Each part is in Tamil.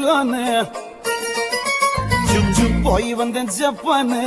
சிலோனு ஜும் ஜும் போய் வந்தேன் ஜப்பானு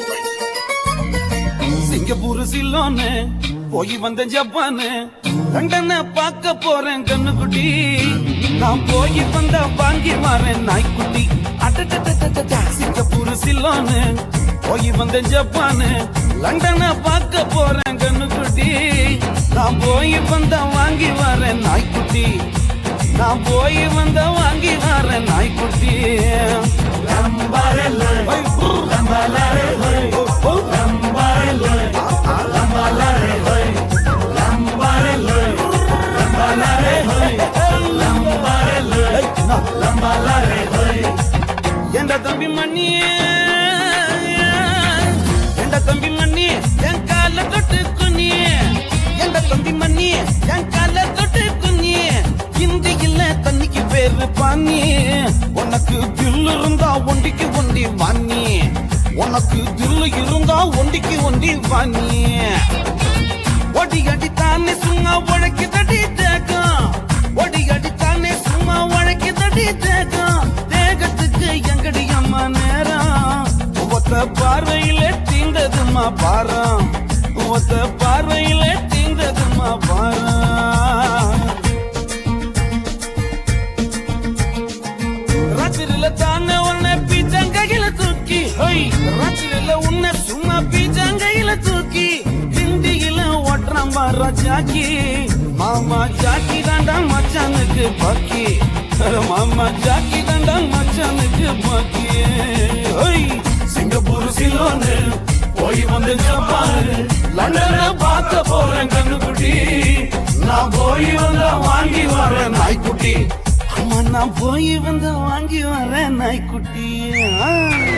சிங்கப்பூர் சிலோனு போய் வந்தேன் ஜப்பானு லண்டனை பார்க்க போறேன் கண்ணுக்குட்டி நான் போய் வந்தா வாங்கி வரேன் நாய்க்குட்டி அடடடடடடா, சிங்கப்பூர் சிலோனு போய் வந்தேன் ஜப்பானு லண்டனை பார்க்க போறேன் கண்ணுக்குட்டி நான் போய் வந்தா வாங்கி வரேன் நாய்க்குட்டி நான் போய் வந்தா வாங்கி வரேன் நாய்க்குட்டி லம்பாரல்ல, ஓ, ஓ, என்ற தம்பி மணியே என்ற தம்பி மணியே என் கால தொட்டு குனியே என்ற தம்பி மணியே என் கால தொட்டு குனியே இந்தியில தண்ணிக்கு பேரு பானி உனக்கு தில்லு இருந்தா ஒண்டிக்கு ஒண்டி வாணி உனக்கு தில்லு இருந்தா ஒண்டிக்கு ஒண்டி வாணி ஒடி அடி தானே சும்மா உழைக்கு தடி தேக்கம் ஒடி அடி தானே சும்மா உழைக்கு தடி தேக்கம் தேகத்துக்கு எங்கடி அம்மா நேரம் ஒத்த பார்வையில தீண்டதுமா பாரம் ஒத்த பார்வையில தீண்டதுமா பாரம் ராத்திரில தானே உன்னை பீச்சங்கையில தூக்கி ஹொய் ராத்திரில உன்னை சும்மா பீச்சங்கையில தூக்கி ஹிந்தியில ஓட்டுறான் பாரா ஜாக்கி மாமா ஜாக்கி தாண்டா மச்சானுக்கு பாக்கி அட மாமா ஜாக்கி தாண்டா மச்சானுக்கு பாக்கி ஹொய் சிங்கப்பூர் சிலோனு போய் வந்து ஜப்பானு லண்டன பார்க்க போறேன் கண்ணுக்குட்டி நான் போய் வந்தா வாங்கி வரேன் நாய்க்குட்டி அம்மா நான் போய் வந்து வாங்கி வரேன் நாய்க்குட்டி ஆ.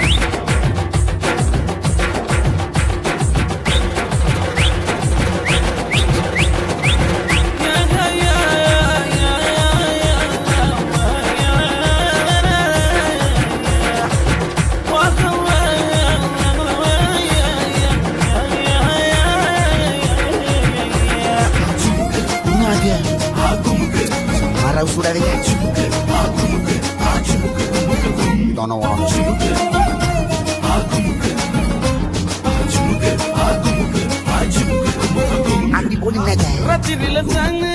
Marah sudah deh. Don't know what I'm Aku diboleh aja. ராத்திரில தானே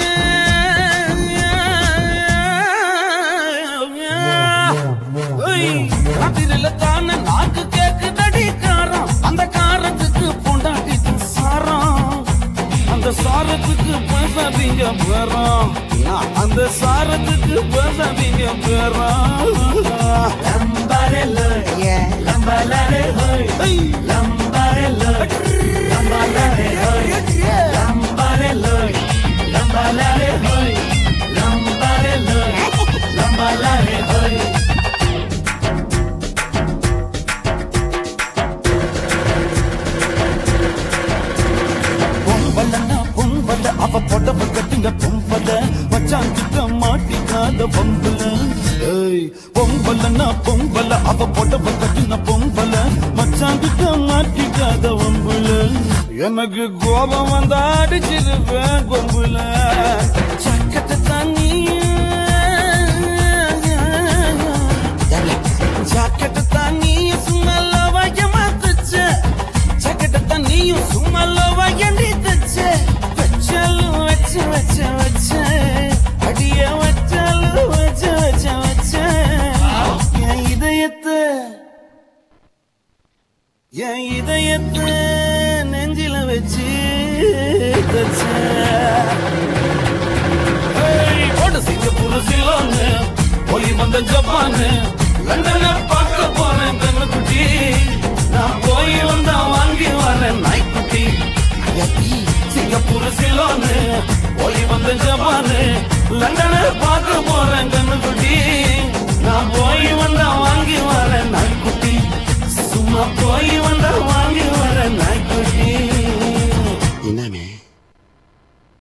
ஓய், ராத்திரில தானே நாக்கு கேக்குதடி காரம் அந்த காரத்துக்கு பொண்டாட்டி சாரம் அந்த சாரத்துக்கு பேசாதீங்க பேரம் அந்த சாரத்துக்கு பேசாதீங்க பேரம் Yeah. ஐய். பொம்பலன்னா பொம்பல அவ புடவ கட்டுங்க பொம்பல மச்சான் கிட்ட மாட்டிக்காத பொம்பல ஏய் பொம்பலன்னா பொம்பல அவ புடவ கட்டுங்க பொம்பல மச்சான் கிட்ட மாட்டிக்காத பொம்பல எனக்கு கோபம் வந்தா அடிச்சிருவேன் பொம்பல சக்கத்தை தண்ணி ஜாக்கெட்டு தண்ணியும் சும்மா லவாயமா தச்ச ஜாக்கெட்டு தண்ணியும் சும்மா லவாயண்டி தச்ச வச்சாலும் வச்ச வச்ச வச்ச அடிய வச்சாலும் வச்ச வச்ச வச்ச என் இதயத்தை என் இதயத்தை நெஞ்சில வச்சு தச்ச ஏய், போடு சிங்கப்பூர் சிலோன்னு போய் வந்த ஜப்பானு லண்டனை பார்க்க போறேன் கண்ணுக்குட்டி நான் போய் வந்தா வாங்கி வரேன் நாய்க்குட்டி ஐயப்பி, சிங்கப்பூர் சிலோன்னு போய் வந்த ஜப்பானு லண்டனை பார்க்க போறேன் கண்ணுக்குட்டி நான் போய் வந்தா வாங்கி வரேன் நாய்க்குட்டி சும்மா போய் வந்தா வாங்கி